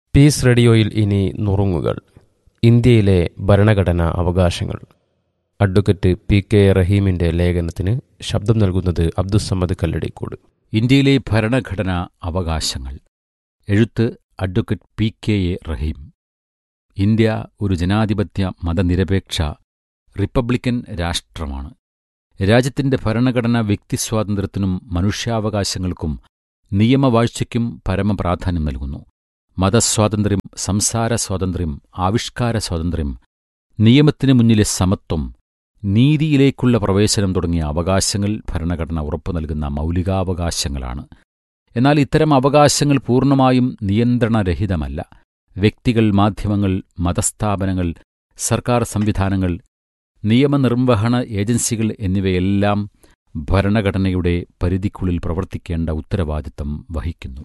piece റേഡിയോയിൽ ഇനി നുറുങ്ങുകൾ ഇന്ത്യയിലെ ഭരണഘടനാ അവകാശങ്ങൾ അഡ്വക്കേറ്റ് പി കെ റഹീമിന്റെ ലേഖനത്തിന് ശബ്ദം നൽകുന്നത് അബ്ദുസമ്മദ് കല്ലടിക്കോട് ഇന്ത്യയിലെ ഭരണഘടനാ അവകാശങ്ങൾ എഴുത്ത് advocate P K A Rahim India ഒരു ജനാധിപത്യ മതനിരപേക്ഷ റിപ്പബ്ലിക്കൻ രാഷ്ട്രമാണ് രാജ്യത്തിന്റെ ഭരണഘടന വ്യക്തിസ്വാതന്ത്ര്യത്തിനും മനുഷ്യാവകാശങ്ങൾക്കും നിയമവാഴ്ചയ്ക്കും പരമപ്രാധാന്യം നൽകുന്നു മതസ്വാതന്ത്ര്യം സംസാര സ്വാതന്ത്ര്യം ആവിഷ്കാര സ്വാതന്ത്ര്യം നിയമത്തിനു മുന്നിലെ സമത്വം നീതിയിലേക്കുള്ള പ്രവേശനം തുടങ്ങിയ അവകാശങ്ങൾ ഭരണഘടന ഉറപ്പു നൽകുന്ന മൗലികാവകാശങ്ങളാണ് എന്നാൽ ഇത്തരം അവകാശങ്ങൾ പൂർണ്ണമായും നിയന്ത്രണരഹിതമല്ല വ്യക്തികൾ മാധ്യമങ്ങൾ മതസ്ഥാപനങ്ങൾ സർക്കാർ സംവിധാനങ്ങൾ നിയമനിർവഹണ ഏജൻസികൾ എന്നിവയെല്ലാം ഭരണഘടനയുടെ പരിധിക്കുള്ളിൽ പ്രവർത്തിക്കേണ്ട ഉത്തരവാദിത്തം വഹിക്കുന്നു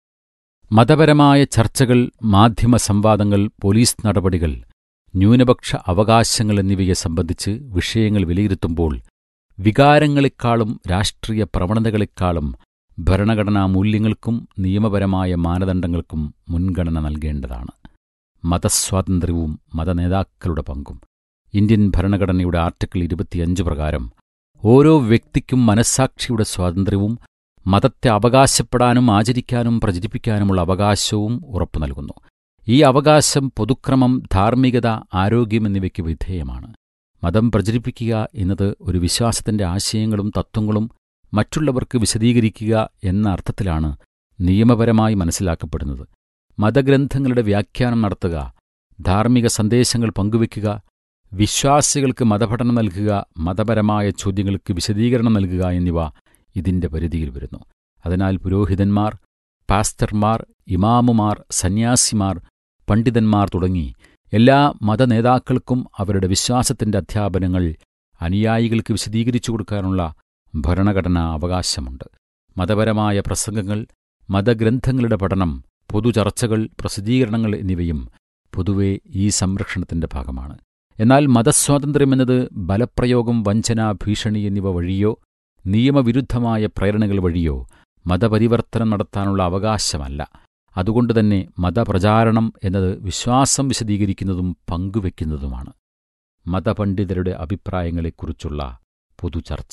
മതപരമായ ചർച്ചകൾ മാധ്യമ സംവാദങ്ങൾ പോലീസ് നടപടികൾ ന്യൂനപക്ഷ അവകാശങ്ങൾ എന്നിവയെ സംബന്ധിച്ച് വിഷയങ്ങൾ വിലയിരുത്തുമ്പോൾ വികാരങ്ങളെക്കാളും രാഷ്ട്രീയ പ്രവണതകളെക്കാളും ഭരണഘടനാ മൂല്യങ്ങൾക്കും നിയമപരമായ മാനദണ്ഡങ്ങൾക്കും മുൻഗണന നൽകേണ്ടതാണ് മതസ്വാതന്ത്ര്യവും മതനേതാക്കളുടെ പങ്കും ഇന്ത്യൻ ഭരണഘടനയുടെ ആർട്ടിക്കിൾ ഇരുപത്തിയഞ്ച് പ്രകാരം ഓരോ വ്യക്തിക്കും മനസ്സാക്ഷിയുടെ സ്വാതന്ത്ര്യവും മതത്തെ അവകാശപ്പെടാനും ആചരിക്കാനും പ്രചരിപ്പിക്കാനുമുള്ള അവകാശവും ഉറപ്പു നൽകുന്നു ഈ അവകാശം പൊതുക്രമം ധാർമ്മികത ആരോഗ്യം എന്നിവയ്ക്ക് വിധേയമാണ് മതം പ്രചരിപ്പിക്കുക എന്നത് ഒരു വിശ്വാസത്തിന്റെ ആശയങ്ങളും തത്വങ്ങളും മറ്റുള്ളവർക്ക് വിശദീകരിക്കുക എന്ന അർത്ഥത്തിലാണ് നിയമപരമായി മനസ്സിലാക്കപ്പെടുന്നത് മതഗ്രന്ഥങ്ങളുടെ വ്യാഖ്യാനം നടത്തുക ധാർമ്മിക സന്ദേശങ്ങൾ പങ്കുവയ്ക്കുക വിശ്വാസികൾക്ക് മതപഠനം നൽകുക മതപരമായ ചോദ്യങ്ങൾക്ക് വിശദീകരണം നൽകുക എന്നിവ ഇതിന്റെ പരിധിയിൽ വരുന്നു അതിനാൽ പുരോഹിതന്മാർ പാസ്റ്റർമാർ ഇമാമുമാർ സന്യാസിമാർ പണ്ഡിതന്മാർ തുടങ്ങി എല്ലാ മതനേതാക്കൾക്കും അവരുടെ വിശ്വാസത്തിന്റെ അധ്യാപനങ്ങൾ അനുയായികൾക്ക് വിശദീകരിച്ചു കൊടുക്കാനുള്ള ഭരണഘടനാ അവകാശമുണ്ട് മതപരമായ പ്രസംഗങ്ങൾ മതഗ്രന്ഥങ്ങളുടെ പഠനം പൊതുചർച്ചകൾ പ്രസിദ്ധീകരണങ്ങൾ എന്നിവയും പൊതുവെ ഈ സംരക്ഷണത്തിന്റെ ഭാഗമാണ് എന്നാൽ മതസ്വാതന്ത്ര്യമെന്നത് ബലപ്രയോഗം വഞ്ചന ഭീഷണി എന്നിവ വഴിയോ നിയമവിരുദ്ധമായ പ്രേരണകൾ വഴിയോ മതപരിവർത്തനം നടത്താനുള്ള അവകാശമല്ല അതുകൊണ്ടുതന്നെ മതപ്രചാരണം എന്നത് വിശ്വാസം വിശദീകരിക്കുന്നതും പങ്കുവെക്കുന്നതുമാണ് മതപണ്ഡിതരുടെ അഭിപ്രായങ്ങളെക്കുറിച്ചുള്ള പൊതുചർച്ച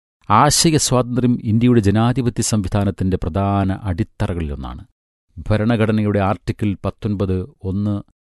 ആശയ സ്വാതന്ത്ര്യം ഇന്ത്യയുടെ ജനാധിപത്യ സംവിധാനത്തിന്റെ പ്രധാന അടിത്തറകളിലൊന്നാണ് ഭരണഘടനയുടെ ആർട്ടിക്കിൾ പത്തൊൻപത് ഒന്ന്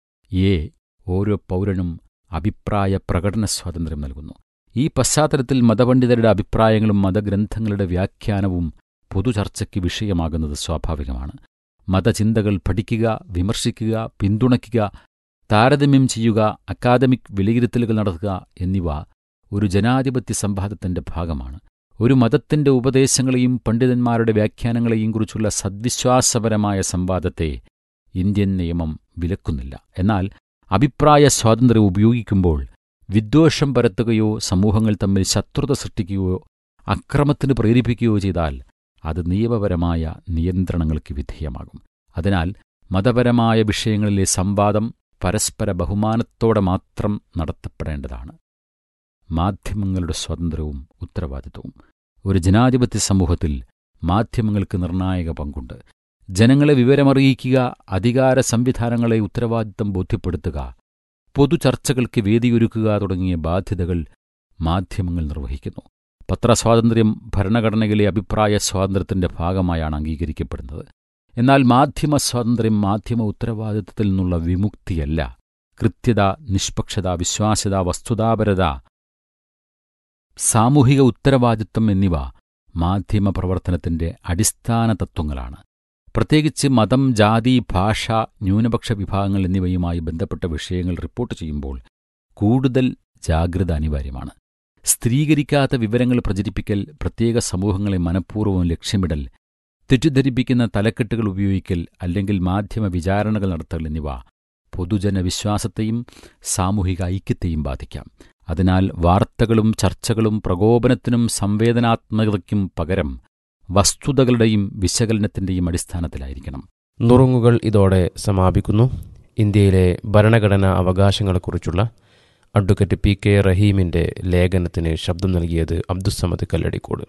എ ഓരോ പൗരനും അഭിപ്രായ പ്രകടന സ്വാതന്ത്ര്യം നൽകുന്നു ഈ പശ്ചാത്തലത്തിൽ മതപണ്ഡിതരുടെ അഭിപ്രായങ്ങളും മതഗ്രന്ഥങ്ങളുടെ വ്യാഖ്യാനവും പൊതുചർച്ചയ്ക്ക് വിഷയമാകുന്നത് സ്വാഭാവികമാണ് മതചിന്തകൾ പഠിക്കുക വിമർശിക്കുക പിന്തുണയ്ക്കുക താരതമ്യം ചെയ്യുക അക്കാദമിക് വിലയിരുത്തലുകൾ നടത്തുക എന്നിവ ഒരു ജനാധിപത്യ സംവാദത്തിന്റെ ഭാഗമാണ് ഒരു മതത്തിന്റെ ഉപദേശങ്ങളെയും പണ്ഡിതന്മാരുടെ വ്യാഖ്യാനങ്ങളെയും കുറിച്ചുള്ള സദ്വിശ്വാസപരമായ സംവാദത്തെ ഇന്ത്യൻ നിയമം വിലക്കുന്നില്ല എന്നാൽ അഭിപ്രായ സ്വാതന്ത്ര്യം ഉപയോഗിക്കുമ്പോൾ വിദ്വേഷം പരത്തുകയോ സമൂഹങ്ങൾ തമ്മിൽ ശത്രുത സൃഷ്ടിക്കുകയോ അക്രമത്തിന് പ്രേരിപ്പിക്കുകയോ ചെയ്താൽ അത് നിയമപരമായ നിയന്ത്രണങ്ങൾക്ക് വിധേയമാകും അതിനാൽ മതപരമായ വിഷയങ്ങളിലെ സംവാദം പരസ്പര ബഹുമാനത്തോടെ മാത്രം നടത്തപ്പെടേണ്ടതാണ് മാധ്യമങ്ങളുടെ സ്വാതന്ത്ര്യവും ഉത്തരവാദിത്വവും ഒരു ജനാധിപത്യ സമൂഹത്തിൽ മാധ്യമങ്ങൾക്ക് നിർണായക പങ്കുണ്ട് ജനങ്ങളെ വിവരമറിയിക്കുക അധികാര സംവിധാനങ്ങളെ ഉത്തരവാദിത്തം ബോധ്യപ്പെടുത്തുക പൊതുചർച്ചകൾക്ക് വേദിയൊരുക്കുക തുടങ്ങിയ ബാധ്യതകൾ മാധ്യമങ്ങൾ നിർവഹിക്കുന്നു പത്രസ്വാതന്ത്ര്യം ഭരണഘടനയിലെ അഭിപ്രായ സ്വാതന്ത്ര്യത്തിന്റെ ഭാഗമായാണ് അംഗീകരിക്കപ്പെടുന്നത് എന്നാൽ മാധ്യമ സ്വാതന്ത്ര്യം മാധ്യമ ഉത്തരവാദിത്തത്തിൽ നിന്നുള്ള വിമുക്തിയല്ല കൃത്യത നിഷ്പക്ഷത വിശ്വാസ്യത വസ്തുതാപരത സാമൂഹിക ഉത്തരവാദിത്വം എന്നിവ മാധ്യമ പ്രവർത്തനത്തിന്റെ അടിസ്ഥാന തത്വങ്ങളാണ് പ്രത്യേകിച്ച് മതം ജാതി ഭാഷ ന്യൂനപക്ഷ വിഭാഗങ്ങൾ എന്നിവയുമായി ബന്ധപ്പെട്ട വിഷയങ്ങൾ റിപ്പോർട്ട് ചെയ്യുമ്പോൾ കൂടുതൽ ജാഗ്രത അനിവാര്യമാണ് സ്ഥിരീകരിക്കാത്ത വിവരങ്ങൾ പ്രചരിപ്പിക്കൽ പ്രത്യേക സമൂഹങ്ങളെ മനഃപൂർവ്വം ലക്ഷ്യമിടൽ തെറ്റിദ്ധരിപ്പിക്കുന്ന തലക്കെട്ടുകൾ ഉപയോഗിക്കൽ അല്ലെങ്കിൽ മാധ്യമ വിചാരണകൾ നടത്തൽ എന്നിവ പൊതുജന വിശ്വാസത്തെയും സാമൂഹിക ഐക്യത്തെയും ബാധിക്കാം അതിനാൽ വാർത്തകളും ചർച്ചകളും പ്രകോപനത്തിനും സംവേദനാത്മകതയ്ക്കും പകരം വസ്തുതകളുടെയും വിശകലനത്തിന്റെയും അടിസ്ഥാനത്തിലായിരിക്കണം നുറുങ്ങുകൾ ഇതോടെ സമാപിക്കുന്നു ഇന്ത്യയിലെ ഭരണഘടനാ അവകാശങ്ങളെക്കുറിച്ചുള്ള അഡ്വക്കേറ്റ് പി കെ റഹീമിന്റെ ലേഖനത്തിന് ശബ്ദം നൽകിയത് അബ്ദുസമ്മദ് കല്ലടിക്കോട്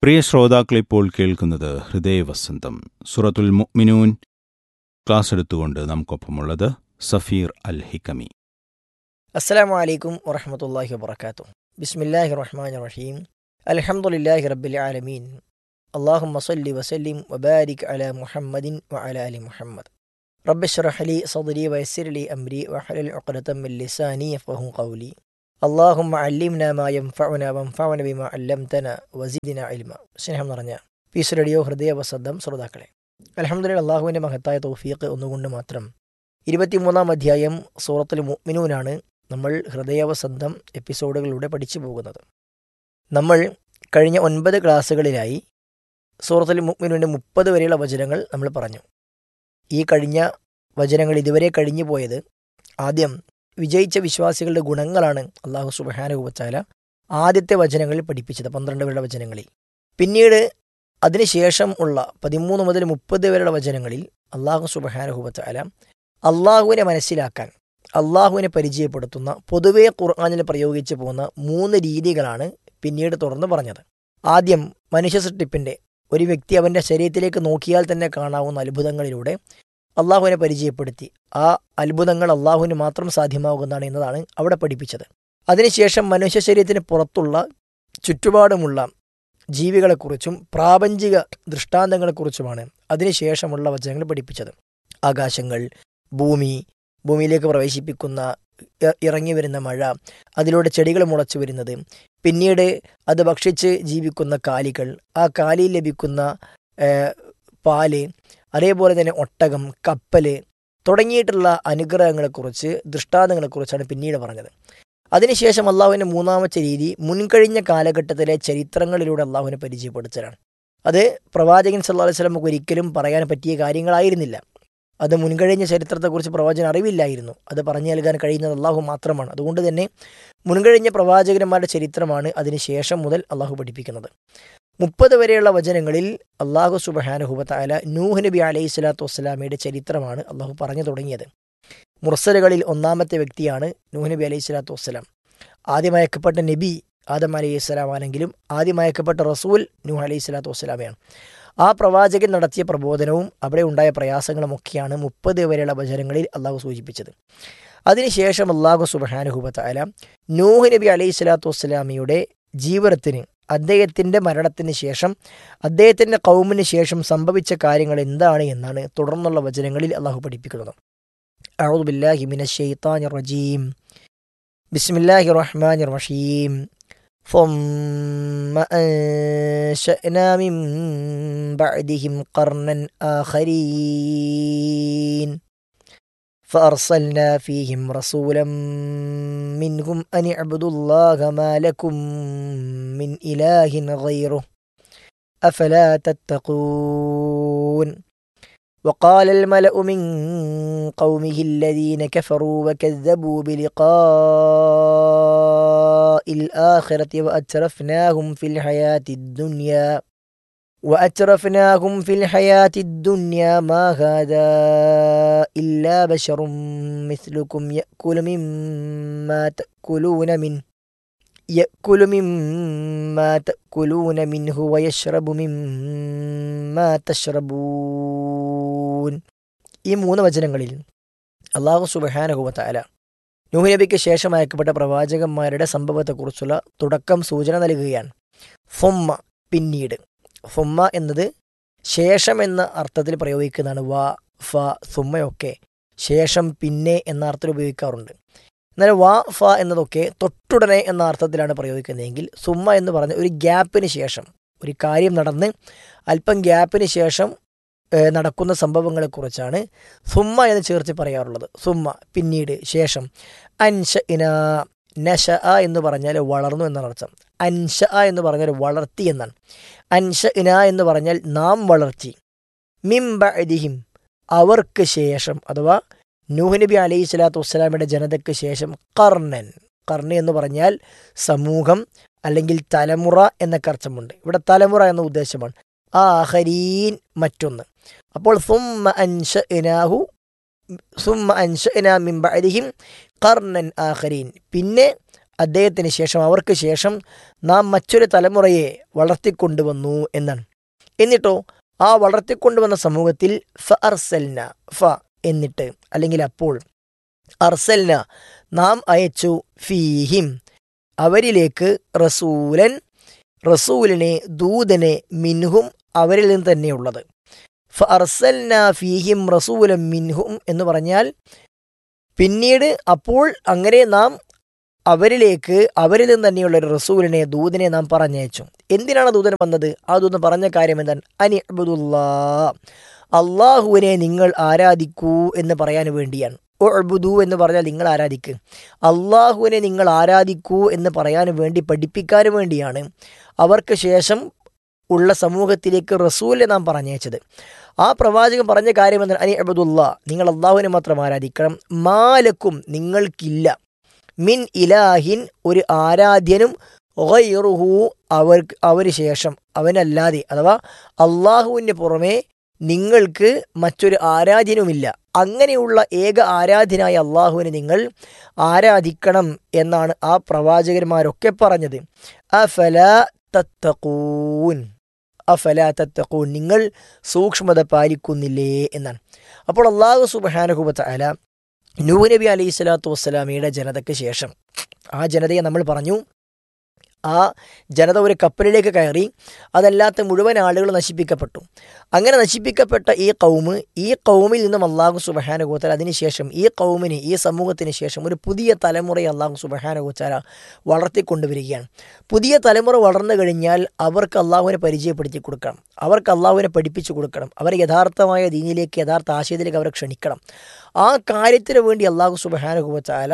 പ്രിയ ശ്രോതാക്കൾ ഇപ്പോൾ കേൾക്കുന്നത് ഹൃദയവസന്തം സുറത്തുൽ മുഅ്മിനൂൻ ക്ലാസ് എടുത്തുകൊണ്ട് നമുക്കൊപ്പമുള്ളത് സഫീർ അൽ ഹിക്കമി അസ്സലാമു അലൈക്കും വറഹമത്തല്ലാഹി വബർക്കാത്തു ബിസ്മില്ലാഹി റഹ്മാൻ റഹീം അൽഹംദുലില്ലാഹി റബ്ബിൽ ആലമീൻ അള്ളാഹു മസല്ലി വസല്ലിം വബാരിക് അല മുഹമ്മദിൻ വഅല അലി മുഹമ്മദ് റബ്ബ് ഷ്റഹ് ലി സദ്രി വയസ്സിർ ലി അംരി വഹലൽ ഉഖ്ദതം മിൻ ലിസാനി യഫ്ഖഹു ഖൗലി اللهم علمنا ما ينفعنا وانفعنا بما علمتنا وزدنا علما സ്നേഹം നിറഞ്ഞ പീസ് റേഡിയോ ഹൃദയ വസന്തം ശ്രോതാക്കളെ അലഹമ്മദില്ല അള്ളാഹുവിൻ്റെ മഹത്തായ തൗഫീഖ് ഒന്നുകൊണ്ട് മാത്രം ഇരുപത്തിമൂന്നാം അധ്യായം സൂറത്തുൽ മുഅ്മിനൂനാണ് നമ്മൾ ഹൃദയവസന്തം എപ്പിസോഡുകളിലൂടെ പഠിച്ചു പോകുന്നത് നമ്മൾ കഴിഞ്ഞ ഒൻപത് ക്ലാസ്സുകളിലായി സൂറത്തുൽ മുഅ്മിനൂൻ്റെ മുപ്പത് വരെയുള്ള വചനങ്ങൾ നമ്മൾ പറഞ്ഞു ഈ കഴിഞ്ഞ വചനങ്ങൾ ഇതുവരെ കഴിഞ്ഞു പോയത് ആദ്യം വിജയിച്ച വിശ്വാസികളുടെ ഗുണങ്ങളാണ് അള്ളാഹു സുബഹാനുഭവച്ചാല ആദ്യത്തെ വചനങ്ങളിൽ പഠിപ്പിച്ചത് പന്ത്രണ്ട് വരെയുള്ള വചനങ്ങളിൽ പിന്നീട് അതിനുശേഷം ഉള്ള പതിമൂന്ന് മുതൽ മുപ്പത് വരെയുള്ള വചനങ്ങളിൽ അള്ളാഹു സുബഹാനുഭവച്ചാല അള്ളാഹുവിനെ മനസ്സിലാക്കാൻ അള്ളാഹുവിനെ പരിചയപ്പെടുത്തുന്ന പൊതുവെ ഖുർആാനിൽ പ്രയോഗിച്ചു പോകുന്ന മൂന്ന് രീതികളാണ് പിന്നീട് തുടർന്ന് പറഞ്ഞത് ആദ്യം മനുഷ്യ സൃഷ്ടിപ്പിൻ്റെ ഒരു വ്യക്തി അവൻ്റെ ശരീരത്തിലേക്ക് നോക്കിയാൽ തന്നെ കാണാവുന്ന അത്ഭുതങ്ങളിലൂടെ അള്ളാഹുവിനെ പരിചയപ്പെടുത്തി ആ അത്ഭുതങ്ങൾ അള്ളാഹുവിന് മാത്രം സാധ്യമാകുന്നതാണ് എന്നതാണ് അവിടെ പഠിപ്പിച്ചത് അതിനുശേഷം മനുഷ്യ ശരീരത്തിന് പുറത്തുള്ള ചുറ്റുപാടുമുള്ള ജീവികളെക്കുറിച്ചും പ്രാപഞ്ചിക ദൃഷ്ടാന്തങ്ങളെക്കുറിച്ചുമാണ് അതിനുശേഷമുള്ള വചനങ്ങൾ പഠിപ്പിച്ചത് ആകാശങ്ങൾ ഭൂമി ഭൂമിയിലേക്ക് പ്രവേശിപ്പിക്കുന്ന ഇ- ഇറങ്ങി വരുന്ന മഴ അതിലൂടെ ചെടികൾ മുളച്ചു വരുന്നത് പിന്നീട് അത് ഭക്ഷിച്ച് ജീവിക്കുന്ന കാലികൾ ആ കാലിയിൽ ലഭിക്കുന്ന ഏഹ്, പാല് അതേപോലെ തന്നെ ഒട്ടകം കപ്പല് തുടങ്ങിയിട്ടുള്ള അനുഗ്രഹങ്ങളെക്കുറിച്ച് ദൃഷ്ടാന്തങ്ങളെക്കുറിച്ചാണ് പിന്നീട് പറഞ്ഞത് അതിനുശേഷം അള്ളാഹുവിൻ്റെ മൂന്നാമത്തെ രീതി മുൻകഴിഞ്ഞ കാലഘട്ടത്തിലെ ചരിത്രങ്ങളിലൂടെ അള്ളാഹുവിനെ പരിചയപ്പെടുത്തലാണ് അത് പ്രവാചകൻ സല്ലാ അലൈഹി സ്വലമുക്ക് ഒരിക്കലും പറയാൻ പറ്റിയ കാര്യങ്ങളായിരുന്നില്ല അത് മുൻകഴിഞ്ഞ ചരിത്രത്തെക്കുറിച്ച് പ്രവാചകൻ അറിവില്ലായിരുന്നു അത് പറഞ്ഞു നൽകാൻ കഴിയുന്നത് അള്ളാഹു മാത്രമാണ് അതുകൊണ്ട് തന്നെ മുൻകഴിഞ്ഞ പ്രവാചകന്മാരുടെ ചരിത്രമാണ് അതിനുശേഷം മുതൽ അള്ളാഹു പഠിപ്പിക്കുന്നത് മുപ്പത് വരെയുള്ള വചനങ്ങളിൽ അള്ളാഹു സുബഹാനുഹുബത്തായ നൂഹ് നബി അലൈഹി സ്വലാത്തു വസ്സലാമയുടെ ചരിത്രമാണ് അള്ളാഹു പറഞ്ഞു തുടങ്ങിയത് മുർസലുകളിൽ ഒന്നാമത്തെ വ്യക്തിയാണ് നൂഹ് നബി അലൈഹി സ്വലാത്തു വസ്സലാം ആദ്യമയക്കപ്പെട്ട നബി ആദം അലൈഹി സ്വലാം ആണെങ്കിലും ആദ്യമയക്കപ്പെട്ട റസൂൽ നൂഹ് അലൈഹി സ്വലാത്തു വസ്സലാമയാണ് ആ പ്രവാചകൻ നടത്തിയ പ്രബോധനവും അവിടെ ഉണ്ടായ പ്രയാസങ്ങളുമൊക്കെയാണ് മുപ്പത് വരെയുള്ള വചനങ്ങളിൽ അള്ളാഹു സൂചിപ്പിച്ചത് അതിനുശേഷം അള്ളാഹു സുബഹാനുഹുബത്തായ നൂഹ് നബി അലൈഹി സ്വലാത്തു വസ്സലാമിയുടെ ജീവിതത്തിന് അദ്ദേഹത്തിൻ്റെ മരണത്തിന് ശേഷം അദ്ദേഹത്തിൻ്റെ കൗമിന് ശേഷം സംഭവിച്ച കാര്യങ്ങൾ എന്താണ് എന്നാണ് തുടർന്നുള്ള വചനങ്ങളിൽ അള്ളാഹു പഠിപ്പിക്കുന്നത് أعوذ بالله من الشيطان الرجيم بسم الله الرحمن الرحيم ثم أنشأنا من بعدهم قرنا آخرين فأرسلنا فيهم رسولا منهم أن اعبدوا الله ما لكم من إله غيره أفلا تتقون وقال الملأ من قومه الذين كفروا وكذبوا بلقاء الآخرة وأترفناهم في الحياة الدنيا وأترفناهم في الحياة الدنيا ما هذا إلا بشر مثلكم يأكل مما تأكلون منه يأكل مما تأكلون منه ويشرب مما تشربون ഈ മൂന്ന് വചനങ്ങളിൽ അള്ളാഹു സുബഹാനഹുവത്താല നൂഹ് നബിക്ക് ശേഷം അയക്കപ്പെട്ട പ്രവാചകന്മാരുടെ സംഭവത്തെക്കുറിച്ചുള്ള തുടക്കം സൂചന നൽകുകയാണ് ഫുമ്മ പിന്നീട് ഫുമ്മ എന്നത് ശേഷം എന്ന അർത്ഥത്തിൽ പ്രയോഗിക്കുന്നതാണ് വ ഫ സുമ്മയൊക്കെ ശേഷം പിന്നെ എന്ന അർത്ഥത്തിൽ ഉപയോഗിക്കാറുണ്ട് എന്നാൽ വാ ഫ എന്നതൊക്കെ തൊട്ടുടനെ എന്ന അർത്ഥത്തിലാണ് പ്രയോഗിക്കുന്നതെങ്കിൽ സുമ്മ എന്ന് പറഞ്ഞ ഒരു ഗ്യാപ്പിന് ശേഷം ഒരു കാര്യം നടന്ന് അല്പം ഗ്യാപ്പിന് ശേഷം ഏഹ്, നടക്കുന്ന സംഭവങ്ങളെക്കുറിച്ചാണ് സുമ്മ എന്ന് ചേർത്ത് പറയാറുള്ളത് സുമ്മ പിന്നീട് ശേഷം അൻഷ ഇന നശ എന്ന് പറഞ്ഞാൽ വളർന്നു എന്നാണ് അർത്ഥം അൻഷ എന്ന് പറഞ്ഞാൽ വളർത്തി എന്നാണ് അൻഷ ഇന എന്ന് പറഞ്ഞാൽ നാം വളർത്തി മിംബഅദിഹിം അവർക്ക് ശേഷം അഥവാ നൂഹ് നബി അലൈഹി സ്വലാത്തു വസ്സലാമയുടെ ജനതയ്ക്ക് ശേഷം കർണൻ കർണ എന്ന് പറഞ്ഞാൽ സമൂഹം അല്ലെങ്കിൽ തലമുറ എന്നൊക്കെ അർത്ഥമുണ്ട് ഇവിടെ തലമുറ എന്ന ഉദ്ദേശമാണ് ആഹരീൻ മറ്റൊന്ന് അപ്പോൾ സുമ്മ അൻഷ ഇനാഹു സുമ്മ അൻഷ ഇന മിംബഅദിഹിം കർണൻ ആഹരീൻ പിന്നെ അദ്ദേഹത്തിന് ശേഷം അവർക്ക് ശേഷം നാം മറ്റൊരു തലമുറയെ വളർത്തിക്കൊണ്ടുവന്നു എന്നാണ് എന്നിട്ടോ ആ വളർത്തിക്കൊണ്ടുവന്ന സമൂഹത്തിൽ ഫ അർസൽന ഫ എന്നിട്ട് അല്ലെങ്കിൽ അപ്പോൾ അർസൽന നാം അയച്ചു ഫീഹിം അവരിലേക്ക് റസൂലൻ റസൂലിനെ ദൂതനെ മിൻഹും അവരിൽ നിന്ന് തന്നെയുള്ളത് ഫ അർസൽന ഫീഹിം റസൂലൻ മിൻഹും എന്ന് പറഞ്ഞാൽ പിന്നീട് അപ്പോൾ അങ്ങനെ നാം അവരിലേക്ക് അവരിൽ നിന്ന് തന്നെയുള്ള ഒരു റസൂലിനെ ദൂതനെ നാം പറഞ്ഞയച്ചു എന്തിനാണ് ദൂതൻ വന്നത് ആ ദൂതൻ പറഞ്ഞ കാര്യം എന്താണ് അനി അബുദുല്ലാ അള്ളാഹുവിനെ നിങ്ങൾ ആരാധിക്കൂ എന്ന് പറയാൻ വേണ്ടിയാണ് ഒഴുബുദു എന്ന് പറഞ്ഞാൽ നിങ്ങൾ ആരാധിക്ക് അള്ളാഹുവിനെ നിങ്ങൾ ആരാധിക്കൂ എന്ന് പറയാൻ വേണ്ടി പഠിപ്പിക്കാൻ വേണ്ടിയാണ് അവർക്ക് ശേഷം ഉള്ള സമൂഹത്തിലേക്ക് റസൂലിനെ നാം പറഞ്ഞയച്ചത് ആ പ്രവാചകൻ പറഞ്ഞ കാര്യം എന്താണ് അനി അബുദുല്ല നിങ്ങൾ അള്ളാഹുവിനെ മാത്രം ആരാധിക്കണം മാലക്കും നിങ്ങൾക്കില്ല മിൻ ഇലാഹിൻ ഒരു ആരാധ്യനും ഗൈറുഹു അവർക്ക് അവന് ശേഷം അവനല്ലാതെ അഥവാ അള്ളാഹുവിന് പുറമെ നിങ്ങൾക്ക് മറ്റൊരു ആരാധ്യനുമില്ല അങ്ങനെയുള്ള ഏക ആരാധ്യനായ അള്ളാഹുവിനെ നിങ്ങൾ ആരാധിക്കണം എന്നാണ് ആ പ്രവാചകന്മാരൊക്കെ പറഞ്ഞത് അഫല തത്തക്കൂൻ അഫല തത്തക്കൂൻ നിങ്ങൾ സൂക്ഷ്മത പാലിക്കുന്നില്ലേ എന്നാണ് അപ്പോൾ അള്ളാഹു സുബാനുഹുബത്ത് അല നൂഹ് നബി അലൈഹി സ്വലാത്തു വസ്സലാമയുടെ ജനതയ്ക്ക് ശേഷം ആ ജനതയെ നമ്മൾ പറഞ്ഞു ആ ജനത ഒരു കപ്പലിലേക്ക് കയറി അതല്ലാത്ത മുഴുവൻ ആളുകൾ നശിപ്പിക്കപ്പെട്ടു അങ്ങനെ നശിപ്പിക്കപ്പെട്ട ഈ കൗമ് ഈ കൗമിൽ നിന്നും അള്ളാഹു സുബഹാനുഗോത്താൽ അതിനുശേഷം ഈ കൗമിന് ഈ സമൂഹത്തിന് ശേഷം ഒരു പുതിയ തലമുറയെ അള്ളാഹു സുബഹാനുഗോച്ചാല വളർത്തിക്കൊണ്ടുവരികയാണ് പുതിയ തലമുറ വളർന്നു കഴിഞ്ഞാൽ അവർക്ക് അള്ളാഹുവിനെ പരിചയപ്പെടുത്തി കൊടുക്കണം അവർക്ക് അള്ളാഹുവിനെ പഠിപ്പിച്ചു കൊടുക്കണം അവരെ യഥാർത്ഥമായ ദീനിലേക്ക് യഥാർത്ഥ ആശയത്തിലേക്ക് അവരെ ക്ഷണിക്കണം ആ കാര്യത്തിന് വേണ്ടി അള്ളാഹു സുബഹാനുഗോച്ചാല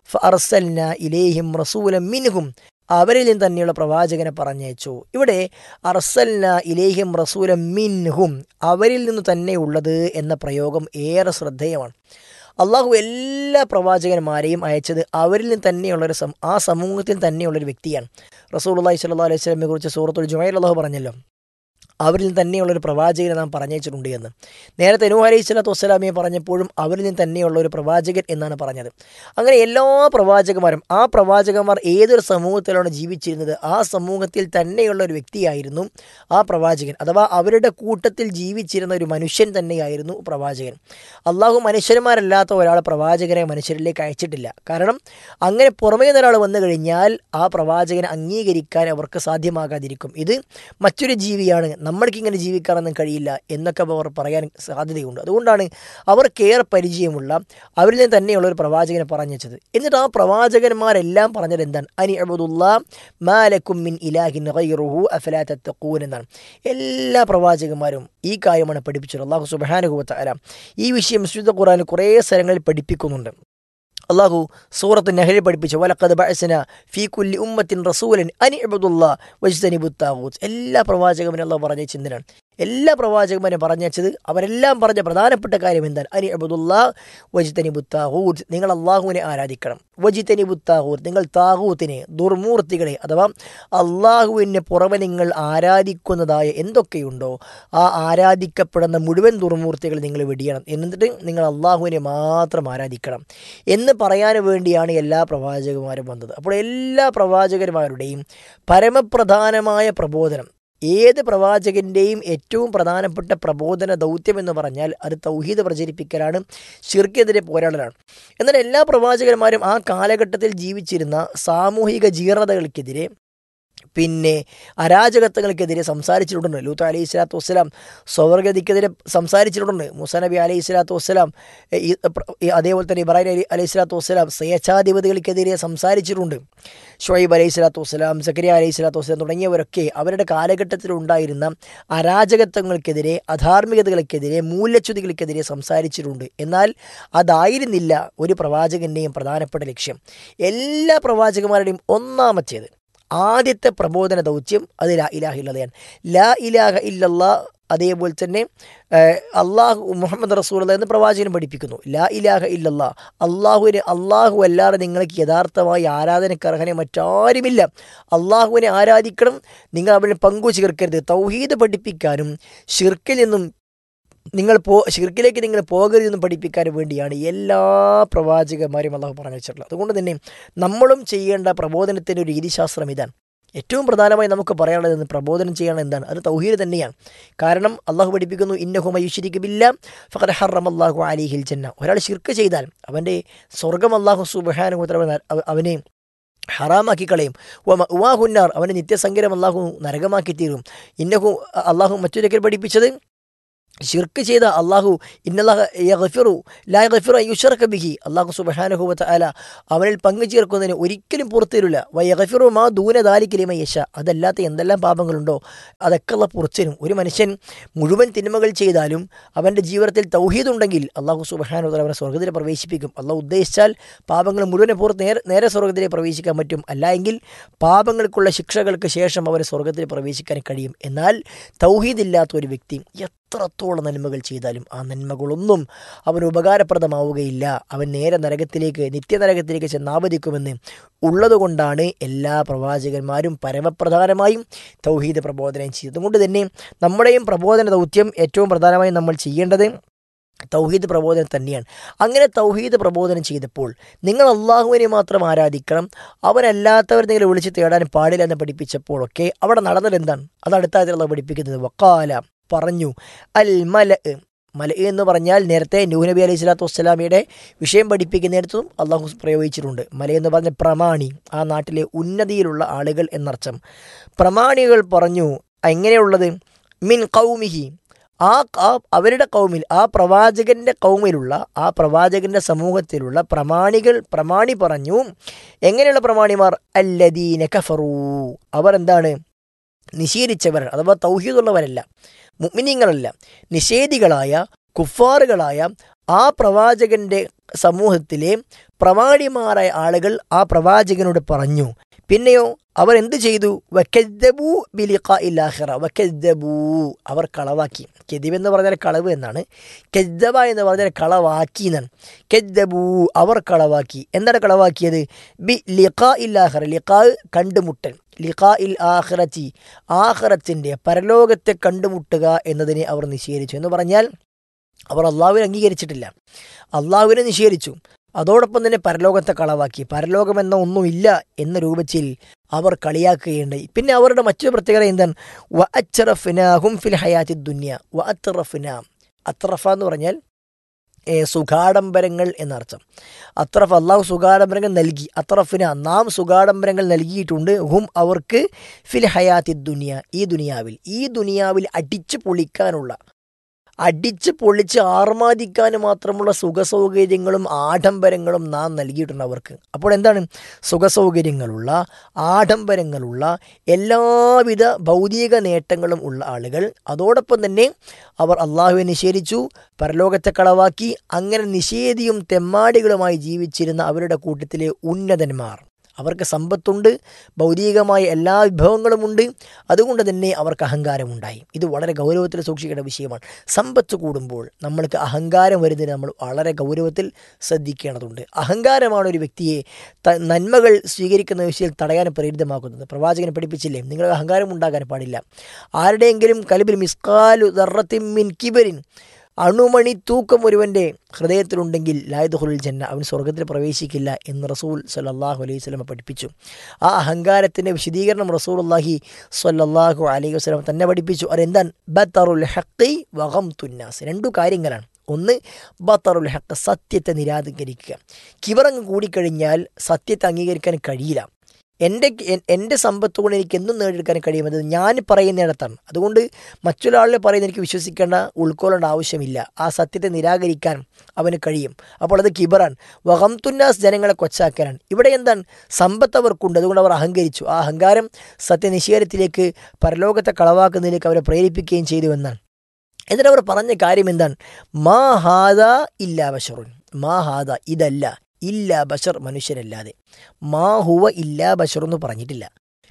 ഫർസൽന ഇലേഹിം റസൂലം മിൻഹും അവരിൽ നിന്ന് തന്നെയുള്ള പ്രവാചകനെ പറഞ്ഞയച്ചു ഇവിടെ അർസൽന ഇലേഹിം റസൂലം മിൻഹും അവരിൽ നിന്ന് തന്നെയുള്ളത് എന്ന പ്രയോഗം ഏറെ ശ്രദ്ധേയമാണ് അള്ളാഹു എല്ലാ പ്രവാചകന്മാരെയും അയച്ചത് അവരിൽ നിന്ന് തന്നെയുള്ള ഒരു സം ആ സമൂഹത്തിൽ തന്നെയുള്ള ഒരു വ്യക്തിയാണ് റസൂൽ അള്ളഹി സ്വല്ലാ അലൈഹി സ്വലമിനെ കുറിച്ച് സൂറത്തുൽ ജുമൈൽ അള്ളാഹു പറഞ്ഞല്ലോ അവരിൽ തന്നെയുള്ള ഒരു പ്രവാചകനെ നാം പറഞ്ഞയച്ചിട്ടുണ്ട് എന്ന് നേരത്തെ നൂഹ് അലൈഹി സ്വലാത്തു വസ്സലാമിയെ പറഞ്ഞപ്പോഴും അവരിൽ നിന്ന് തന്നെയുള്ള ഒരു പ്രവാചകൻ എന്നാണ് പറഞ്ഞത് അങ്ങനെ എല്ലാ പ്രവാചകന്മാരും ആ പ്രവാചകന്മാർ ഏതൊരു സമൂഹത്തിലാണ് ജീവിച്ചിരുന്നത് ആ സമൂഹത്തിൽ തന്നെയുള്ള ഒരു വ്യക്തിയായിരുന്നു ആ പ്രവാചകൻ അഥവാ അവരുടെ കൂട്ടത്തിൽ ജീവിച്ചിരുന്ന ഒരു മനുഷ്യൻ തന്നെയായിരുന്നു പ്രവാചകൻ അള്ളാഹു മനുഷ്യന്മാരല്ലാത്ത ഒരാൾ പ്രവാചകനെ മനുഷ്യരിലേക്ക് അയച്ചിട്ടില്ല കാരണം അങ്ങനെ പുറമേ നിന്ന് ഒരാൾ വന്നു കഴിഞ്ഞാൽ ആ പ്രവാചകനെ അംഗീകരിക്കാൻ അവർക്ക് സാധ്യമാകാതിരിക്കും ഇത് മറ്റൊരു ജീവിയാണ് നമ്മൾക്കിങ്ങനെ ജീവിക്കാനൊന്നും കഴിയില്ല എന്നൊക്കെ അവർ പറയാൻ സാധ്യതയുണ്ട് അതുകൊണ്ടാണ് അവർക്കേറെ പരിചയമുള്ള അവരിൽ നിന്ന് തന്നെയുള്ള ഒരു പ്രവാചകനെ പറഞ്ഞത് എന്നിട്ട് ആ പ്രവാചകന്മാരെല്ലാം പറഞ്ഞത് എന്താണ് അനി അബുദുല്ല മാലക്കും മിൻ ഇലാഹിൻ ഗൈറുഹു അഫലാ തത്തഖൂൻ എന്നാണ് എല്ലാ പ്രവാചകന്മാരും ഈ കാര്യമാണ് പഠിപ്പിച്ചത് അള്ളാഹു സുബാനുഭവത്ത അല ഈ വിഷയം വിശുദ്ധ ഖുറാൻ കുറേ സ്ഥലങ്ങളിൽ പഠിപ്പിക്കുന്നുണ്ട് അള്ളാഹു സൂറത്ത് നെഹ്ലി പഠിപ്പിച്ചു വലക്കത് ബഅസന ഫീ കുല്ലി ഉമ്മത്തിൻ റസൂലൻ അനി അബുദുല്ല വജ്തനിബുത്താവൂത്ത് എല്ലാ പ്രവാചകനും അള്ളാഹു പറഞ്ഞ ചിന്തനാണ് എല്ലാ പ്രവാചകന്മാരും പറഞ്ഞത് അവരെല്ലാം പറഞ്ഞ പ്രധാനപ്പെട്ട കാര്യം എന്താണ് അനി അബുദുല്ല വജിത്തനിബുത്താഹൂത്ത് നിങ്ങൾ അള്ളാഹുവിനെ ആരാധിക്കണം വജിത്തനിബുത്താഹൂത്ത് നിങ്ങൾ താഹൂത്തിനെ ദുർമൂർത്തികളെ അഥവാ അള്ളാഹുവിന് പുറമെ നിങ്ങൾ ആരാധിക്കുന്നതായ എന്തൊക്കെയുണ്ടോ ആ ആരാധിക്കപ്പെടുന്ന മുഴുവൻ ദുർമൂർത്തികൾ നിങ്ങൾ വെടിയണം എന്നിട്ട് നിങ്ങൾ അള്ളാഹുവിനെ മാത്രം ആരാധിക്കണം എന്ന് പറയാൻ വേണ്ടിയാണ് എല്ലാ പ്രവാചകന്മാരും വന്നത് അപ്പോൾ എല്ലാ പ്രവാചകന്മാരുടെയും പരമപ്രധാനമായ പ്രബോധനം ഏത് പ്രവാചകന്റെയും ഏറ്റവും പ്രധാനപ്പെട്ട പ്രബോധന ദൗത്യം എന്ന് പറഞ്ഞാൽ അത് തൗഹീദ് പ്രചരിപ്പിക്കലാണ് ഷിർക്കെതിരെ പോരാടലാണ് എന്നാൽ എല്ലാ പ്രവാചകന്മാരും ആ കാലഘട്ടത്തിൽ ജീവിച്ചിരുന്ന സാമൂഹിക ജീർണതകൾക്കെതിരെ പിന്നെ അരാജകത്വങ്ങൾക്കെതിരെ സംസാരിച്ചിട്ടുണ്ട് ലൂത്ത് അലൈഹി സ്വലാത്തു വസ്സലാം സ്വർഗതിക്കെതിരെ സംസാരിച്ചിട്ടുണ്ട് മുസ നബി അലൈഹി സ്വലാത്തു വസ്സലാം ഈ പ്ര- ഈ അതേപോലെ തന്നെ ഇബ്രാഹിം അലി അലൈഹി സ്വലാത്തു വസ്സലാം സ്വേച്ഛാധിപതികൾക്കെതിരെ സംസാരിച്ചിട്ടുണ്ട് ഷുഹൈബ് അലൈഹി സ്വലാത്തു വസ്സലാം സക്കരിയ അലൈഹി സ്വലാത്തു വസ്സലാം തുടങ്ങിയവരൊക്കെ അവരുടെ കാലഘട്ടത്തിലുണ്ടായിരുന്ന അരാജകത്വങ്ങൾക്കെതിരെ അധാർമികതകൾക്കെതിരെ മൂല്യച്യുതികൾക്കെതിരെ സംസാരിച്ചിട്ടുണ്ട് എന്നാൽ അതായിരുന്നില്ല ഒരു പ്രവാചകന്റെയും പ്രധാനപ്പെട്ട ലക്ഷ്യം എല്ലാ പ്രവാചകന്മാരുടെയും ഒന്നാമത്തേത് ആദ്യത്തെ പ്രബോധന ദൗത്യം അത് ലാ ഇലാഹ ഇല്ലതയാണ് ലാ ഇലാഹ ഇല്ലല്ലാ അതേപോലെ തന്നെ ഏഹ്, അള്ളാഹു മുഹമ്മദ് റസൂൽ എന്ന് പ്രവാചകൻ പഠിപ്പിക്കുന്നു ലാ ഇലാഹ ഇല്ലല്ലാ അള്ളാഹുവിന് അള്ളാഹു അല്ലാതെ നിങ്ങൾക്ക് യഥാർത്ഥമായി ആരാധനയ്ക്ക് അർഹനെ മറ്റാരുമില്ല അള്ളാഹുവിനെ ആരാധിക്കണം നിങ്ങൾ അവന് പങ്കു ചേർക്കരുത് തൗഹീദ് പഠിപ്പിക്കാനും ഷിർക്കിൽ നിന്നും നിങ്ങൾ പോ ഷിർക്കിലേക്ക് നിങ്ങൾ പോകരുതെന്ന് പഠിപ്പിക്കാൻ വേണ്ടിയാണ് എല്ലാ പ്രവാചകന്മാരും അള്ളാഹു പറഞ്ഞു വെച്ചിട്ടുള്ളത് അതുകൊണ്ട് തന്നെ നമ്മളും ചെയ്യേണ്ട പ്രബോധനത്തിൻ്റെ ഒരു രീതിശാസ്ത്രം ഇതാണ് ഏറ്റവും പ്രധാനമായി നമുക്ക് പറയാനുള്ളത് പ്രബോധനം ചെയ്യണം എന്താണ് അത് തൗഹീദ് തന്നെയാണ് കാരണം അള്ളാഹു പഠിപ്പിക്കുന്നു ഇന്നഹുമയുഷിരിക്കുമില്ല ഫഖർ ഹറം അള്ളാഹു അലിഹിൽ ജന്ന ഒരാൾ ഷിർക്ക് ചെയ്താൽ അവൻ്റെ സ്വർഗം അള്ളാഹു സുബഹാനുഹുത്തല അവനെ ഹറാമാക്കി കളയും ഉവാഹുന്നാർ അവൻ്റെ നിത്യസങ്കരം അള്ളാഹു നരകമാക്കി തീരും ഇന്നഹു അള്ളാഹു മറ്റൊരിക്കൽ പഠിപ്പിച്ചത് ഷിർക്ക് ചെയ്ത അള്ളാഹു ഇന്നല്ലാഹു ലാ ഗഫിറു യുഷറക്ക ബിഹി അള്ളാഹു സുബഹാനുഹുവത്ത അല അവനിൽ പങ്കു ചേർക്കുന്നതിന് ഒരിക്കലും പുറത്തുതരില്ല വയഗഫിറു മാ ദൂന ദാലിക്കലിമ യശ അതല്ലാത്ത എന്തെല്ലാം പാപങ്ങളുണ്ടോ അതൊക്കെ ഉള്ള പുറത്തിനും ഒരു മനുഷ്യൻ മുഴുവൻ തിന്മകൾ ചെയ്താലും അവൻ്റെ ജീവിതത്തിൽ തൗഹീദ് ഉണ്ടെങ്കിൽ അള്ളാഹു സുബഹാനുഹുല അവനെ സ്വർഗത്തിൽ പ്രവേശിപ്പിക്കും അള്ളാഹു ഉദ്ദേശിച്ചാൽ പാപങ്ങൾ മുഴുവനെ പുറത്ത് നേരെ നേരെ സ്വർഗത്തിലേക്ക് പ്രവേശിക്കാൻ പറ്റും അല്ല എങ്കിൽ പാപങ്ങൾക്കുള്ള ശിക്ഷകൾക്ക് ശേഷം അവരെ സ്വർഗത്തിൽ പ്രവേശിക്കാൻ കഴിയും എന്നാൽ തൗഹീദ് ഇല്ലാത്ത ഒരു വ്യക്തി എത്രത്തോളം നന്മകൾ ചെയ്താലും ആ നന്മകളൊന്നും അവന് ഉപകാരപ്രദമാവുകയില്ല അവൻ നേരെ നരകത്തിലേക്ക് നിത്യനരകത്തിലേക്ക് ചെന്നാവധിക്കുമെന്ന് ഉള്ളതുകൊണ്ടാണ് എല്ലാ പ്രവാചകന്മാരും പരമപ്രധാനമായും തൗഹീദ് പ്രബോധനം ചെയ്തത് അതുകൊണ്ട് തന്നെ നമ്മുടെയും പ്രബോധന ദൗത്യം ഏറ്റവും പ്രധാനമായും നമ്മൾ ചെയ്യേണ്ടത് തൗഹീദ് പ്രബോധനം തന്നെയാണ് അങ്ങനെ തൗഹീദ് പ്രബോധനം ചെയ്തപ്പോൾ നിങ്ങൾ അള്ളാഹുവിനെ മാത്രം ആരാധിക്കണം അവനല്ലാത്തവർ നിങ്ങൾ വിളിച്ച് തേടാൻ പാടില്ല എന്ന് പഠിപ്പിച്ചപ്പോഴൊക്കെ അവിടെ നടന്നത് എന്താണ് അത് അടുത്ത ആയത്തിലുള്ള പഠിപ്പിക്കുന്നത് വക്കാല പറഞ്ഞു അൽ മല മല എന്ന് പറഞ്ഞാൽ നേരത്തെ നൂഹ് നബി അലൈഹി സ്വലാത്തു വസ്സലാമിയുടെ വിഷയം പഠിപ്പിക്കുന്നിടത്തും അള്ളാഹു പ്രയോഗിച്ചിട്ടുണ്ട് മല എന്ന് പറഞ്ഞ പ്രമാണി ആ നാട്ടിലെ ഉന്നതിയിലുള്ള ആളുകൾ എന്നർത്ഥം പ്രമാണികൾ പറഞ്ഞു എങ്ങനെയുള്ളത് മിൻ കൗമിഹി ആ അവരുടെ കൗമിൽ ആ പ്രവാചകന്റെ കൗമിലുള്ള ആ പ്രവാചകന്റെ സമൂഹത്തിലുള്ള പ്രമാണികൾ പ്രമാണി പറഞ്ഞു എങ്ങനെയുള്ള പ്രമാണിമാർ അല്ലദീന കഫറൂ അവർ എന്താണ് നിഷേധിച്ചവർ അഥവാ തൗഹീദുള്ളവരല്ല മുഗ്മിനീങ്ങളല്ല നിഷേധികളായ കുഫാറുകളായ ആ പ്രവാചകന്റെ സമൂഹത്തിലെ പ്രമാണിമാരായ ആളുകൾ ആ പ്രവാചകനോട് പറഞ്ഞു പിന്നെയോ അവർ എന്ത് ചെയ്തു വക്കദ്ദബൂ ബിലിഖ ഇല്ലാഹിറ വക്കദ്ദബൂ അവർ കളവാക്കി കെദിബ് എന്ന് പറഞ്ഞാൽ കളവ് എന്നാണ് കെദ്ദബ എന്ന് പറഞ്ഞാൽ കളവാക്കി എന്നാണ് കെദ്ദബൂ അവർ കളവാക്കി എന്താണ് കളവാക്കിയത് ബി ലിഖ ഇല്ലാഹിറ ലിഖാ കണ്ടുമുട്ടൽ ലിഖാ ഇൽ ആഹിറത്തി ആഹിറത്തിൻ്റെ പരലോകത്തെ കണ്ടുമുട്ടുക എന്നതിനെ അവർ നിഷേധിച്ചു എന്ന് പറഞ്ഞാൽ അവർ അള്ളാഹുവിനെ അംഗീകരിച്ചിട്ടില്ല അള്ളാഹുവിനെ നിഷേധിച്ചു അതോടൊപ്പം തന്നെ പരലോകത്തെ കളവാക്കി പരലോകം എന്ന ഒന്നുമില്ല എന്ന രൂപത്തിൽ അവർ കളിയാക്കുകയുണ്ടായി പിന്നെ അവരുടെ മറ്റൊരു പ്രത്യേകത എന്താണ് വ അച്ചറഫിനാഹും ഫിൽ ഹയാത്തി ദുന്യ വ അത്തറഫിന അത്രഫ എന്ന് പറഞ്ഞാൽ സുഖാഡംബരങ്ങൾ എന്നർത്ഥം അത്രഫ് അള്ളാഹു സുഖാഡംബരങ്ങൾ നൽകി അത്രഫിന നാം സുഖാഡംബരങ്ങൾ നൽകിയിട്ടുണ്ട് ഹും അവർക്ക് ഫിൽ ഹയാത്തി ദുനിയ ഈ ദുനിയാവിൽ ഈ ദുനിയാവിൽ അടിച്ചു പൊളിക്കാനുള്ള അടിച്ച് പൊളിച്ച് ആർമാദിക്കാൻ മാത്രമുള്ള സുഖസൗകര്യങ്ങളും ആഡംബരങ്ങളും നാം നൽകിയിട്ടുണ്ട് അവർക്ക് അപ്പോൾ എന്താണ് സുഖസൗകര്യങ്ങളുള്ള ആഡംബരങ്ങളുള്ള എല്ലാവിധ ഭൗതിക നേട്ടങ്ങളും ഉള്ള ആളുകൾ അതോടൊപ്പം തന്നെ അവർ അള്ളാഹുവെ നിഷേധിച്ചു പരലോകത്തെ കളവാക്കി അങ്ങനെ നിഷേധിയും തെമ്മാടികളുമായി ജീവിച്ചിരുന്ന അവരുടെ കൂട്ടത്തിലെ ഉന്നതന്മാർ അവർക്ക് സമ്പത്തുണ്ട് ഭൗതികമായ എല്ലാ വിഭവങ്ങളുമുണ്ട് അതുകൊണ്ട് തന്നെ അവർക്ക് അഹങ്കാരമുണ്ടായി ഇത് വളരെ ഗൗരവത്തിൽ സൂക്ഷിക്കേണ്ട വിഷയമാണ് സമ്പത്ത് കൂടുമ്പോൾ നമ്മൾക്ക് അഹങ്കാരം വരുന്നതിന് നമ്മൾ വളരെ ഗൗരവത്തിൽ ശ്രദ്ധിക്കേണ്ടതുണ്ട് അഹങ്കാരമാണ് ഒരു വ്യക്തിയെ നന്മകൾ സ്വീകരിക്കുന്ന വിഷയത്തിൽ തടയാൻ പ്രേരിതമാക്കുന്നത് പ്രവാചകൻ പഠിപ്പിച്ചില്ലേ നിങ്ങൾ അഹങ്കാരം ഉണ്ടാകാൻ പാടില്ല ആരുടെയെങ്കിലും കലിബിൽ മിസ്കാലു ദറത്തിൻ കിബരിൻ അണുമണി തൂക്കം ഒരുവൻ്റെ ഹൃദയത്തിലുണ്ടെങ്കിൽ ലായുദുൽ ജന്ന അവൻ സ്വർഗത്തിൽ പ്രവേശിക്കില്ല എന്ന് റസൂൽ സല്ലാഹു അലൈഹി സ്വലമ പഠിപ്പിച്ചു ആ അഹങ്കാരത്തിൻ്റെ വിശദീകരണം റസൂൽ അള്ളാഹി സല്ലാഹു അലൈഹി വസ്ലം തന്നെ പഠിപ്പിച്ചു അതെന്താൻ ബത്തറുൽ ഹക്കി വകം തുന്നാസ് രണ്ടു കാര്യങ്ങളാണ് ഒന്ന് ബത്തറുൽ ഹക്ക് സത്യത്തെ നിരാകരിക്കുക കിവറങ്ങ് കൂടിക്കഴിഞ്ഞാൽ സത്യത്തെ അംഗീകരിക്കാൻ കഴിയില്ല എൻ്റെ എൻ്റെ സമ്പത്ത് കൊണ്ട് എനിക്ക് എന്തും നേടിയെടുക്കാൻ കഴിയുന്നത് ഞാൻ പറയുന്നിടത്താണ് അതുകൊണ്ട് മറ്റൊരാളിൽ പറയുന്ന എനിക്ക് വിശ്വസിക്കേണ്ട ഉൾക്കൊള്ളേണ്ട ആവശ്യമില്ല ആ സത്യത്തെ നിരാകരിക്കാൻ അവന് കഴിയും അപ്പോൾ അത് കിബറാൻ വഹംതുന്നാസ് ജനങ്ങളെ കൊച്ചാക്കാനാണ് ഇവിടെ എന്താണ് സമ്പത്ത് അവർക്കുണ്ട് അതുകൊണ്ട് അവർ അഹങ്കരിച്ചു ആ അഹങ്കാരം സത്യനിഷേധത്തിലേക്ക് പരലോകത്തെ കളവാക്കുന്നതിലേക്ക് അവരെ പ്രേരിപ്പിക്കുകയും ചെയ്തു എന്നാണ് എന്നിട്ട് അവർ പറഞ്ഞ കാര്യം എന്താണ് മാ ഹാദ ഇല്ലാ ബഷറുൻ മാ ഹാദ ഇതല്ല ഇല്ല ബഷർ മനുഷ്യരല്ലാതെ മാ ഹുവ ഇല്ലാ ബഷർ എന്ന് പറഞ്ഞിട്ടില്ല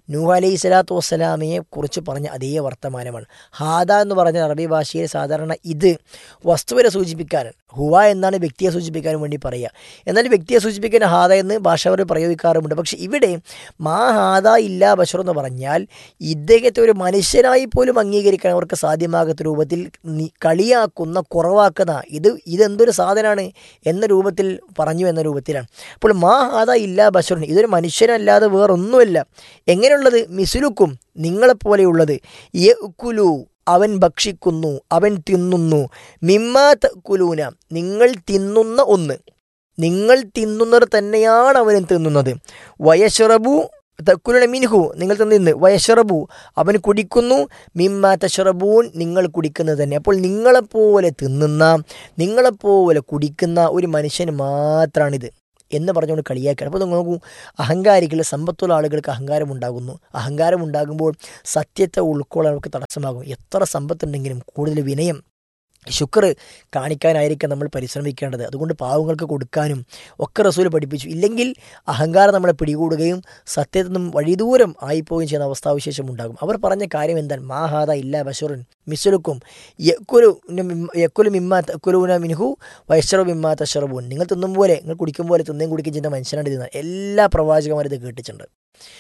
നൂഹ് അലൈഹി സ്വലാത്തു വസ്സലാമയെ കുറിച്ച് പറഞ്ഞ അതേ വർത്തമാനമാണ് ഹാദ എന്ന് പറഞ്ഞ അറബി ഭാഷയിൽ സാധാരണ ഇത് വസ്തുവിനെ സൂചിപ്പിക്കാൻ ഹുവ എന്നാണ് വ്യക്തിയെ സൂചിപ്പിക്കാൻ വേണ്ടി പറയുക എന്നാൽ വ്യക്തിയെ സൂചിപ്പിക്കാൻ ഹാദ എന്ന് ഭാഷാവർ പ്രയോഗിക്കാറുമുണ്ട് പക്ഷെ ഇവിടെ മാ ഹാദ ഇല്ല ബഷർ എന്ന് പറഞ്ഞാൽ ഇദ്ദേഹത്തെ ഒരു മനുഷ്യനായി പോലും അംഗീകരിക്കാൻ അവർക്ക് സാധ്യമാകാത്ത രൂപത്തിൽ നി- കളിയാക്കുന്ന കുറവാക്കുന്ന ഇത് ഇതെന്തൊരു സാധനമാണ് എന്ന രൂപത്തിൽ പറഞ്ഞു എന്ന രൂപത്തിലാണ് അപ്പോൾ മാ ഹാദ ഇല്ല ബഷറുൻ ഇതൊരു മനുഷ്യനല്ലാതെ വേറൊന്നുമല്ല എങ്ങനെയുള്ളത് മിസുലുക്കും നിങ്ങളെപ്പോലെയുള്ളത് യക്കുലു അവൻ ഭക്ഷിക്കുന്നു അവൻ തിന്നുന്നു മിമ്മാ തക്കുലൂന നിങ്ങൾ തിന്നുന്ന ഒന്ന് നിങ്ങൾ തിന്നുന്നത് തന്നെയാണ് അവനും തിന്നുന്നത് വയഷറബു തക്കുലുന മിൻഹു നിങ്ങൾ തിന്ന് വയഷറബു അവൻ കുടിക്കുന്നു മിമ്മ തഷറബൂൻ നിങ്ങൾ കുടിക്കുന്നത് തന്നെ അപ്പോൾ നിങ്ങളെപ്പോലെ തിന്നുന്ന നിങ്ങളെപ്പോലെ കുടിക്കുന്ന ഒരു മനുഷ്യന് മാത്രമാണിത് എന്ന് പറഞ്ഞുകൊണ്ട് കളിയാക്കുകയാണ് അപ്പോൾ നിങ്ങൾ നോക്കൂ അഹങ്കാരികൾ സമ്പത്തുള്ള ആളുകൾക്ക് അഹങ്കാരം ഉണ്ടാകുന്നു അഹങ്കാരം ഉണ്ടാകുമ്പോൾ സത്യത്തെ ഉൾക്കൊള്ളാൻ അവർക്ക് തടസ്സമാകും എത്ര സമ്പത്തുണ്ടെങ്കിലും കൂടുതൽ വിനയം ശുക്ർ കാണിക്കാനായിരിക്കും നമ്മൾ പരിശ്രമിക്കേണ്ടത് അതുകൊണ്ട് പാവങ്ങൾക്ക് കൊടുക്കാനും ഒക്കെ റസൂൽ പഠിപ്പിച്ചു ഇല്ലെങ്കിൽ അഹങ്കാരം നമ്മളെ പിടികൂടുകയും സത്യത്തിൽ നിന്നും വഴിദൂരം ആയിപ്പോവുകയും ചെയ്യുന്ന അവസ്ഥാവിശേഷം ഉണ്ടാകും അവർ പറഞ്ഞ കാര്യം എന്താണ് മാഹാദ ഇല്ല ബഷറുൻ മിസുലുക്കും യക്കുലു യക്കുലു മിമ്മ തക്കുലൂന മിൻഹു വയശ്ശറു മിമ്മ തഷറബൂൻ നിങ്ങൾ തിന്നും പോലെ നിങ്ങൾ കുടിക്കും പോലെ തിന്നുകയും കുടിക്കുകയും ചെയ്യുന്ന മനുഷ്യനാണ് ഇത് എല്ലാ പ്രവാചകന്മാരും ഇത് കേട്ടിട്ടുണ്ട്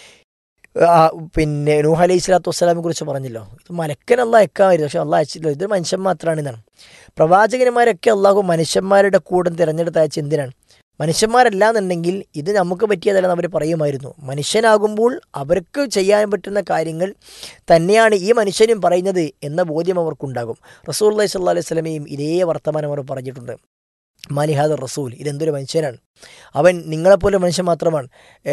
ആ, പിന്നെ നൂഹ് അലൈഹി സ്വലാത്തു വസ്സലാമിനെ കുറിച്ച് പറഞ്ഞല്ലോ ഇത് മലക്കൻ അള്ളാഹ് എക്കാമായിരുന്നു പക്ഷെ അള്ളാഹ് അയച്ചില്ല ഇത് മനുഷ്യൻ മാത്രമാണ് എന്നാണ് പ്രവാചകന്മാരൊക്കെ അള്ളാഹു മനുഷ്യന്മാരുടെ കൂടെ തിരഞ്ഞെടുത്ത് അയച്ച എന്തിനാണ് മനുഷ്യന്മാരല്ല എന്നുണ്ടെങ്കിൽ ഇത് നമുക്ക് പറ്റിയതല്ലെന്ന് അവർ പറയുമായിരുന്നു മനുഷ്യനാകുമ്പോൾ അവർക്ക് ചെയ്യാൻ പറ്റുന്ന കാര്യങ്ങൾ തന്നെയാണ് ഈ മനുഷ്യനും പറയുന്നത് എന്ന ബോധ്യം അവർക്കുണ്ടാകും റസൂൽ അള്ളഹി സ്വല്ലാ അലൈഹി സ്വലമയും ഇതേ വർത്തമാനം അവർ പറഞ്ഞിട്ടുണ്ട് മാലിഹാദ് റസൂൽ ഇതെന്തൊരു മനുഷ്യനാണ് അവൻ നിങ്ങളെപ്പോലെ മനുഷ്യൻ മാത്രമാണ്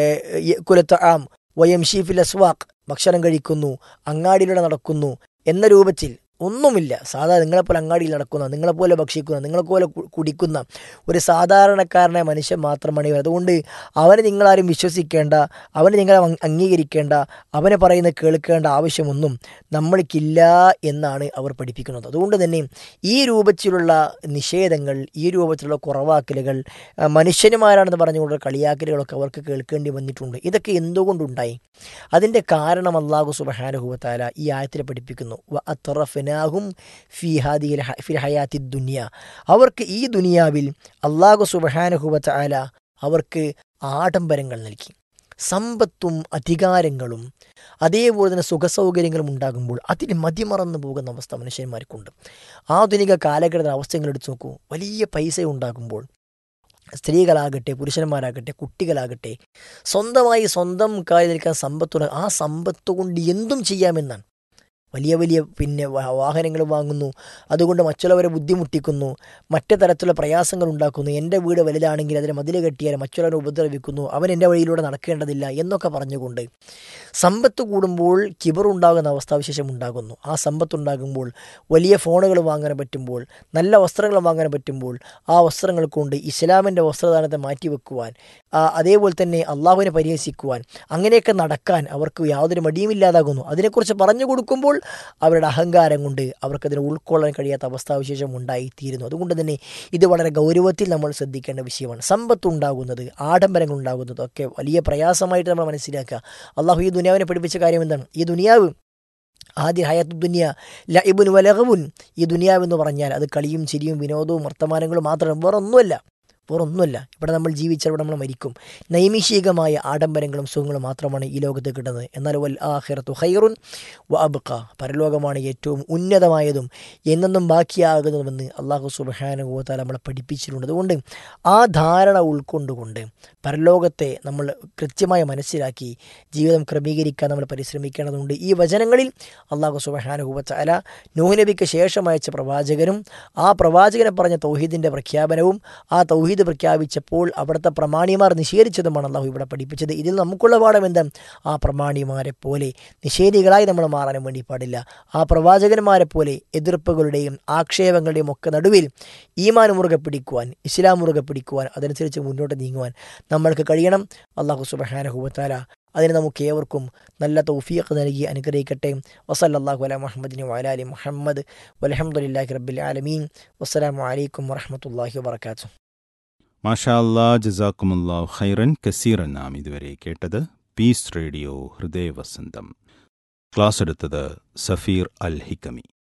കുലത്ത് ആം വയം ഷീഫിൽ അസ്വാഖ് ഭക്ഷണം കഴിക്കുന്നു അങ്ങാടിയിലൂടെ നടക്കുന്നു എന്ന രൂപത്തിൽ ഒന്നുമില്ല സാധാരണ നിങ്ങളെപ്പോലെ അങ്ങാടിയിൽ നടക്കുന്ന നിങ്ങളെപ്പോലെ ഭക്ഷിക്കുന്ന നിങ്ങളെപ്പോലെ കു- കുടിക്കുന്ന ഒരു സാധാരണക്കാരനായ മനുഷ്യൻ മാത്രമാണ് ഇവർ അതുകൊണ്ട് അവനെ നിങ്ങളാരും വിശ്വസിക്കേണ്ട അവനെ നിങ്ങൾ അങ് അംഗീകരിക്കേണ്ട അവനെ പറയുന്നത് കേൾക്കേണ്ട ആവശ്യമൊന്നും നമ്മൾക്കില്ല എന്നാണ് അവർ പഠിപ്പിക്കുന്നത് അതുകൊണ്ട് തന്നെ ഈ രൂപത്തിലുള്ള നിഷേധങ്ങൾ ഈ രൂപത്തിലുള്ള കുറവാക്കലുകൾ ആ, മനുഷ്യന്മാരാണെന്ന് പറഞ്ഞുകൊണ്ടുള്ള കളിയാക്കലുകളൊക്കെ അവർക്ക് കേൾക്കേണ്ടി വന്നിട്ടുണ്ട് ഇതൊക്കെ എന്തുകൊണ്ടുണ്ടായി അതിൻ്റെ കാരണം അള്ളാഹു സുബഹാനുഹുവത്താല ഈ ആയത്തിൽ പഠിപ്പിക്കുന്നു വ അത്രഫനാഹും ഫി ഹാദിയിൽ ഹ- ഫി ഹയാത്തി ദുനിയ അവർക്ക് ഈ ദുനിയാവിൽ അള്ളാഹു സുബഹാനുഹുവത്താല അവർക്ക് ആഡംബരങ്ങൾ നൽകി സമ്പത്തും അധികാരങ്ങളും അതേപോലെ തന്നെ സുഖസൗകര്യങ്ങളും ഉണ്ടാകുമ്പോൾ അതിന് മതിമറന്നു പോകുന്ന അവസ്ഥ മനുഷ്യന്മാർക്കുണ്ട് ആധുനിക കാലഘട്ടത്തിലെ അവസ്ഥകൾ എടുത്തു നോക്കൂ വലിയ പൈസ ഉണ്ടാകുമ്പോൾ സ്ത്രീകളാകട്ടെ പുരുഷന്മാരാകട്ടെ കുട്ടികളാകട്ടെ സ്വന്തമായി സ്വന്തം കാലിൽ നിൽക്കാൻ സമ്പത്തുള്ള ആ സമ്പത്ത് കൊണ്ട് എന്തും ചെയ്യാമെന്നാണ് വലിയ വലിയ പിന്നെ വാഹനങ്ങൾ വാങ്ങുന്നു അതുകൊണ്ട് മറ്റുള്ളവരെ ബുദ്ധിമുട്ടിക്കുന്നു മറ്റു തരത്തിലുള്ള പ്രയാസങ്ങൾ ഉണ്ടാക്കുന്നു എൻ്റെ വീട് വലുതാണെങ്കിൽ അതിനെ മതിൽ കെട്ടിയാൽ മറ്റുള്ളവരെ ഉപദ്രവിക്കുന്നു അവൻ എൻ്റെ വഴിയിലൂടെ നടക്കേണ്ടതില്ല എന്നൊക്കെ പറഞ്ഞുകൊണ്ട് സമ്പത്ത് കൂടുമ്പോൾ കിബറുണ്ടാകുന്ന അവസ്ഥാവിശേഷം ഉണ്ടാകുന്നു ആ സമ്പത്തുണ്ടാകുമ്പോൾ വലിയ ഫോണുകൾ വാങ്ങാൻ പറ്റുമ്പോൾ നല്ല വസ്ത്രങ്ങൾ വാങ്ങാൻ പറ്റുമ്പോൾ ആ വസ്ത്രങ്ങൾ കൊണ്ട് ഇസ്ലാമിൻ്റെ വസ്ത്രദാനത്തെ മാറ്റിവെക്കുവാൻ ആ, അതേപോലെ തന്നെ അള്ളാഹുവിനെ പരിഹസിക്കുവാൻ അങ്ങനെയൊക്കെ നടക്കാൻ അവർക്ക് യാതൊരു മടിയുമില്ലാതാകുന്നു അതിനെക്കുറിച്ച് പറഞ്ഞു കൊടുക്കുമ്പോൾ അവരുടെ അഹങ്കാരം കൊണ്ട് അവർക്കതിനെ ഉൾക്കൊള്ളാൻ കഴിയാത്ത അവസ്ഥാവിശേഷം ഉണ്ടായിത്തീരുന്നു അതുകൊണ്ട് തന്നെ ഇത് വളരെ ഗൗരവത്തിൽ നമ്മൾ ശ്രദ്ധിക്കേണ്ട വിഷയമാണ് സമ്പത്ത് ഉണ്ടാകുന്നത് ആഡംബരങ്ങൾ ഉണ്ടാകുന്നത് ഒക്കെ വലിയ പ്രയാസമായിട്ട് നമ്മൾ മനസ്സിലാക്കുക അള്ളാഹു ഈ ദുനിയാവിനെ പഠിപ്പിച്ച കാര്യം എന്താണ് ഈ ദുനിയാവ് ആദ്യ ഹയാത്തു ദുനിയ ലഇബുൻ വലഹവുൻ ഈ ദുനിയാവ് എന്ന് പറഞ്ഞാൽ അത് കളിയും ചിരിയും വിനോദവും വർത്തമാനങ്ങളും മാത്രം വേറെ ഒന്നുമല്ല വേറൊന്നുമല്ല ഇവിടെ നമ്മൾ ജീവിച്ചാൽ ഇവിടെ നമ്മൾ മരിക്കും നൈമിഷികമായ ആഡംബരങ്ങളും സുഖങ്ങളും മാത്രമാണ് ഈ ലോകത്ത് കിട്ടുന്നത് എന്നാൽ വൽ ആഹിറത്തു ഹൈറുൻ വ അബ്ക പരലോകമാണ് ഏറ്റവും ഉന്നതമായതും എന്നെന്നും ബാക്കിയാകുന്നതുമെന്ന് അള്ളാഹു സുബാനുഭവത്താൽ നമ്മളെ പഠിപ്പിച്ചിട്ടുണ്ട് അതുകൊണ്ട് ആ ധാരണ ഉൾക്കൊണ്ടുകൊണ്ട് പരലോകത്തെ നമ്മൾ കൃത്യമായി മനസ്സിലാക്കി ജീവിതം ക്രമീകരിക്കാൻ നമ്മൾ പരിശ്രമിക്കേണ്ടതുണ്ട് ഈ വചനങ്ങളിൽ അള്ളാഹു സുബഹാനുഭവത്താല നൂഹ്നബിക്ക് ശേഷം അയച്ച പ്രവാചകനും ആ പ്രവാചകനെ പറഞ്ഞ തൗഹീദിൻ്റെ പ്രഖ്യാപനവും ആ തൗഹീദ് പ്രഖ്യാപിച്ചപ്പോൾ അവിടുത്തെ പ്രമാണിമാർ നിഷേധിച്ചതുമാണ് അള്ളാഹു ഇവിടെ പഠിപ്പിച്ചത് ഇതിൽ നമുക്കുള്ള പാഠം എന്താ ആ പ്രമാണിമാരെ പോലെ നിഷേധികളായി നമ്മൾ മാറാനും വേണ്ടി പാടില്ല ആ പ്രവാചകന്മാരെ പോലെ എതിർപ്പുകളുടെയും ആക്ഷേപങ്ങളുടെയും ഒക്കെ നടുവിൽ ഈമാൻ മുറുകെ പിടിക്കുവാൻ ഇസ്ലാം മുറുകെ പിടിക്കുവാൻ അതനുസരിച്ച് മുന്നോട്ട് നീങ്ങുവാൻ നമ്മൾക്ക് കഴിയണം അള്ളാഹു സുബഹാനഹുബത്താല അതിന് നമുക്ക് ഏവർക്കും നല്ല തൗഫീഖ് നൽകി അനുഗ്രഹിക്കട്ടെ വസല്ലാഹു അല മുഹമ്മദിന് വലാലി മുഹമ്മദ് വലഹമുല്ലാഹി റബ്ബിൽ ആലമീൻ വസ്സലാമു അലൈക്കും വറഹമത്തല്ലാഹി വാത്തു മാഷാ അല്ലാ ജസാക്കുമുല്ലാ ഖൈറൻ കസീറൻ നാം ഇതുവരെ കേട്ടത് പീസ് റേഡിയോ ഹൃദയവസന്തം ക്ലാസ് എടുത്തത് സഫീർ അൽ ഹിക്കമി